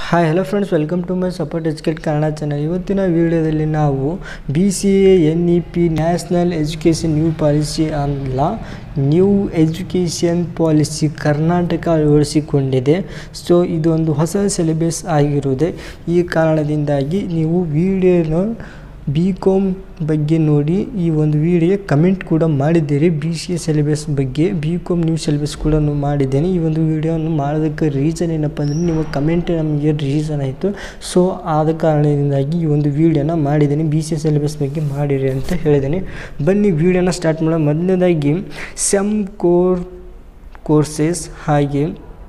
hi hello friends welcome to my support educate Kannada channel ಇವತ್ತಿನ ವಿಡಿಯೋದಲ್ಲಿ ನಾವು B C A N E P national education new policy ಅಲ್ಲ new education policy Karnataka ಅಳವಡಿಸಿಕೊಂಡಿದೆ so ಇದೊಂದು ಹೊಸ syllabus ಆಗಿರುವುದೇ ಈ ಕಾರಣದಿಂದಾಗಿ ನೀವು ವಿಡಿಯೋನ ಬಿ ಕಾಮ್ ಬಗ್ಗೆ ನೋಡಿ ಈ ಒಂದು ವಿಡಿಯೋ ಕಮೆಂಟ್ ಕೂಡ ಮಾಡಿದ್ದೀರಿ ಬಿ ಸಿ ಎ ಸಿಲೆಬಸ್ ಬಗ್ಗೆ ಬಿ ಕಾಮ್ ನ್ಯೂ ಸಿಲೆಬಸ್ ಕೂಡ ಮಾಡಿದ್ದೇನೆ ಈ ಒಂದು ವಿಡಿಯೋವನ್ನು ಮಾಡೋದಕ್ಕೆ ರೀಸನ್ ಏನಪ್ಪ ಅಂದರೆ ನಿಮ್ಮ ಕಮೆಂಟ್ ನಮಗೆ ರೀಸನ್ ಆಯಿತು ಸೊ ಆದ ಕಾರಣದಿಂದಾಗಿ ಈ ಒಂದು ವಿಡಿಯೋನ ಮಾಡಿದ್ದೀನಿ ಬಿ ಸಿ ಎ ಸಿಲೆಬಸ್ ಬಗ್ಗೆ ಮಾಡಿರಿ ಅಂತ ಹೇಳಿದ್ದೀನಿ ಬನ್ನಿ ವಿಡಿಯೋನ ಸ್ಟಾರ್ಟ್ ಮಾಡೋಣ ಮೊದಲನೇದಾಗಿ ಸೆಮ್ ಕೋರ್ ಕೋರ್ಸಸ್ ಹಾಗೆ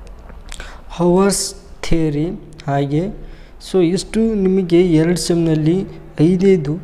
ಹವರ್ಸ್ ಥಿಯರಿ ಹಾಗೆ ಸೊ ಇಷ್ಟು ನಿಮಗೆ ಎರಡು ಸೆಮ್ನಲ್ಲಿ ಐದೈದು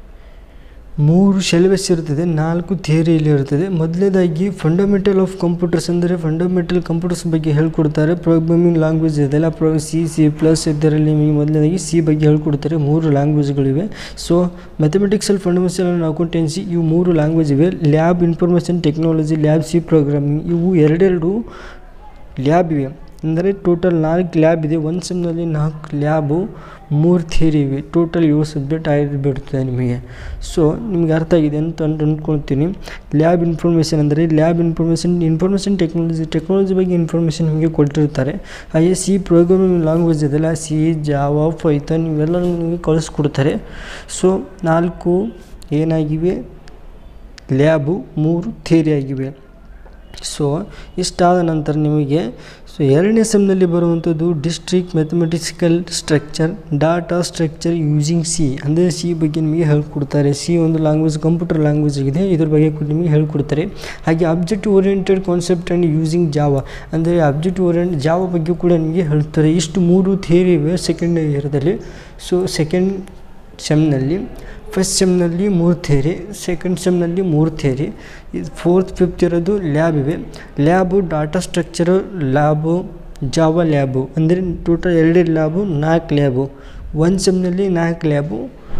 ಮೂರು ಸಿಲೆಬಸ್ ಇರ್ತದೆ ನಾಲ್ಕು ಥಿಯರಿಯಲ್ಲಿ ಇರ್ತದೆ ಮೊದಲನೇದಾಗಿ ಫಂಡಮೆಂಟಲ್ ಆಫ್ ಕಂಪ್ಯೂಟರ್ಸ್ ಅಂದರೆ ಫಂಡಮೆಂಟಲ್ ಕಂಪ್ಯೂಟರ್ಸ್ ಬಗ್ಗೆ ಹೇಳ್ಕೊಡ್ತಾರೆ ಪ್ರೋಗ್ರಾಮಿಂಗ್ ಲ್ಯಾಂಗ್ವೇಜ್ ಇದೆಲ್ಲ ಪ್ರೋ ಸಿ ಸಿ ಪ್ಲಸ್ ಇದರಲ್ಲಿ ನಿಮಗೆ ಮೊದಲನೇದಾಗಿ ಸಿ ಬಗ್ಗೆ ಹೇಳ್ಕೊಡ್ತಾರೆ ಮೂರು ಲ್ಯಾಂಗ್ವೇಜ್ಗಳಿವೆ so mathematical fundamental and accountancy ಇವು ಮೂರು ಲ್ಯಾಂಗ್ವೇಜ್ ಇವೆ lab information technology lab C programming ಇವು ಎರಡೆರಡು ಲ್ಯಾಬ್ ಇವೆ ಅಂದರೆ ಟೋಟಲ್ ನಾಲ್ಕು ಲ್ಯಾಬ್ ಇದೆ ಒಂದು ಸೆಮ್ನಲ್ಲಿ ನಾಲ್ಕು ಲ್ಯಾಬು ಮೂರು ಥಿಯರಿ ಇವೆ ಟೋಟಲ್ ಏಳು ಸಬ್ಜೆಕ್ಟ್ ಆಗಿಬಿಡ್ತದೆ ನಿಮಗೆ ಸೊ ನಿಮಗೆ ಅರ್ಥ ಆಗಿದೆ ಅಂತ ಅಂದ್ ಅಂದ್ಕೊಳ್ತೀನಿ ಲ್ಯಾಬ್ ಇನ್ಫಾರ್ಮೇಷನ್ ಅಂದರೆ lab information information technology technology ಬಗ್ಗೆ ಇನ್ಫಾರ್ಮೇಷನ್ ನಿಮಗೆ ಕೊಟ್ಟಿರ್ತಾರೆ ಹಾಗೆ ಸಿ ಪ್ರೋಗ್ರಾಮಿಂಗ್ ಲ್ಯಾಂಗ್ವೇಜ್ ಇದೆಲ್ಲ ಸಿ ಜಾವಾ ಪೈಥನ್ ಇವೆಲ್ಲ ನಿಮಗೆ ಕಳಿಸ್ಕೊಡ್ತಾರೆ ಸೊ ನಾಲ್ಕು ಏನಾಗಿವೆ ಲ್ಯಾಬು ಮೂರು ಥಿಯರಿ ಆಗಿವೆ ಸೊ ಇಷ್ಟಾದ ನಂತರ ನಿಮಗೆ ಸೊ ಎರಡನೇ ಸೆಮ್ನಲ್ಲಿ ಬರುವಂಥದ್ದು district mathematical structure data structure using C ಅಂದರೆ ಸಿ ಬಗ್ಗೆ ನಿಮಗೆ ಹೇಳ್ಕೊಡ್ತಾರೆ ಸಿ ಒಂದು ಲ್ಯಾಂಗ್ವೇಜ್ ಕಂಪ್ಯೂಟರ್ ಲ್ಯಾಂಗ್ವೇಜ್ ಇದೆ ಇದ್ರ ಬಗ್ಗೆ ಕೂಡ ನಿಮಗೆ ಹೇಳ್ಕೊಡ್ತಾರೆ ಹಾಗೆ object oriented concept and using Java ಅಂದರೆ ಅಬ್ಜೆಕ್ಟ್ ಓರಿಯೆಂಟ್ ಜಾವ ಬಗ್ಗೆ ಕೂಡ ನಿಮಗೆ ಹೇಳ್ತಾರೆ ಇಷ್ಟು ಮೂರು ಥಿಯರಿ ಇವೆ ಸೆಕೆಂಡ್ ಇಯರ್ದಲ್ಲಿ ಸೊ ಸೆಕೆಂಡ್ ಸೆಮ್ನಲ್ಲಿ ಫಸ್ಟ್ ಸೆಮ್ನಲ್ಲಿ ಮೂರು ಥಿಯರಿ ಸೆಕೆಂಡ್ ಸೆಮ್ನಲ್ಲಿ ಮೂರು ಥಿಯರಿ ಇದು ಫೋರ್ತ್ ಫಿಫ್ತ್ ಇರೋದು ಲ್ಯಾಬ್ ಇವೆ lab data structure lab Java lab ಅಂದರೆ ಟೋಟಲ್ ಎರಡೇ ಲ್ಯಾಬು ನಾಲ್ಕು ಲ್ಯಾಬು ಒಂದು ಸೆಮ್ನಲ್ಲಿ ನಾಲ್ಕು ಲ್ಯಾಬು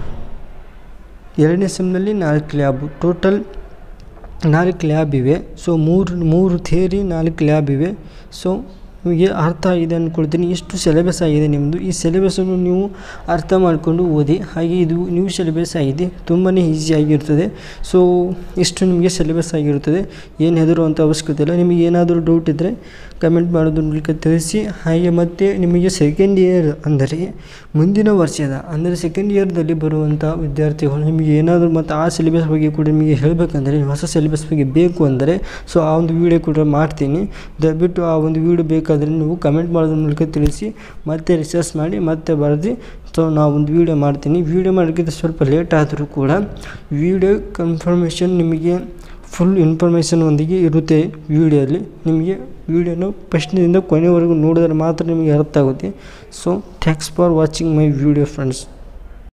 ಎರಡನೇ ಸೆಮ್ನಲ್ಲಿ ನಾಲ್ಕು ಲ್ಯಾಬು ಟೋಟಲ್ ನಾಲ್ಕು ಲ್ಯಾಬ್ ಇವೆ ಸೊ ಮೂರು ಮೂರು ಥಿಯರಿ ನಾಲ್ಕು ಲ್ಯಾಬ್ ಇವೆ ಸೊ ನಿಮಗೆ ಅರ್ಥ ಆಗಿದೆ ಅಂದ್ಕೊಳ್ತೀನಿ ಇಷ್ಟು ಸಿಲೆಬಸ್ ಆಗಿದೆ ನಿಮ್ಮದು ಈ ಸಿಲೆಬಸನ್ನು ನೀವು ಅರ್ಥ ಮಾಡಿಕೊಂಡು ಓದಿ ಹಾಗೆ ಇದು ನ್ಯೂ ಸಿಲೆಬಸ್ ಆಗಿದೆ ತುಂಬಾ ಈಸಿಯಾಗಿರ್ತದೆ ಸೊ ಇಷ್ಟು ನಿಮಗೆ ಸಿಲೆಬಸ್ ಆಗಿರುತ್ತದೆ ಏನು ಹೆದರುವಂಥ ಅವಶ್ಯಕತೆ ಇಲ್ಲ ನಿಮಗೆ ಏನಾದರೂ ಡೌಟ್ ಇದ್ದರೆ ಕಮೆಂಟ್ ಮಾಡೋದ್ರ ಮೂಲಕ ತಿಳಿಸಿ ಹಾಗೆ ಮತ್ತು ನಿಮಗೆ ಸೆಕೆಂಡ್ ಇಯರ್ ಅಂದರೆ ಮುಂದಿನ ವರ್ಷದ ಅಂದರೆ ಸೆಕೆಂಡ್ ಇಯರ್ದಲ್ಲಿ ಬರುವಂಥ ವಿದ್ಯಾರ್ಥಿಗಳು ನಿಮಗೆ ಏನಾದರೂ ಮತ್ತು ಆ ಸಿಲೆಬಸ್ ಬಗ್ಗೆ ಕೂಡ ನಿಮಗೆ ಹೇಳಬೇಕಂದ್ರೆ ಹೊಸ ಸಿಲೆಬಸ್ ಬಗ್ಗೆ ಬೇಕು ಅಂದರೆ ಸೊ ಆ ಒಂದು ವೀಡಿಯೋ ಕೂಡ ಮಾಡ್ತೀನಿ ದಯವಿಟ್ಟು ಆ ಒಂದು ವೀಡಿಯೋ ಬೇಕಾದರೆ ನೀವು ಕಮೆಂಟ್ ಮಾಡೋದ್ರ ಮೂಲಕ ತಿಳಿಸಿ ಮತ್ತೆ ರಿಸರ್ಚ್ ಮಾಡಿ ಮತ್ತೆ ಬರೆದು ಸೊ ನಾವು ಒಂದು ವೀಡಿಯೋ ಮಾಡ್ತೀನಿ ವೀಡಿಯೋ ಮಾಡೋಕ್ಕಿಂತ ಸ್ವಲ್ಪ ಲೇಟ್ ಆದರೂ ಕೂಡ ವೀಡಿಯೋ ಕನ್ಫರ್ಮೇಷನ್ ನಿಮಗೆ ಫುಲ್ ಇನ್ಫಾರ್ಮೇಷನ್ ಒಂದಿಗೆ ಇರುತ್ತೆ ವೀಡಿಯೋಲಿ ನಿಮಗೆ ವೀಡಿಯೋನು ಫಸ್ಟ್ನಿಂದ ಕೊನೆವರೆಗೂ ನೋಡಿದ್ರೆ ಮಾತ್ರ ನಿಮಗೆ ಅರ್ಥ ಆಗುತ್ತೆ so thanks for watching my video friends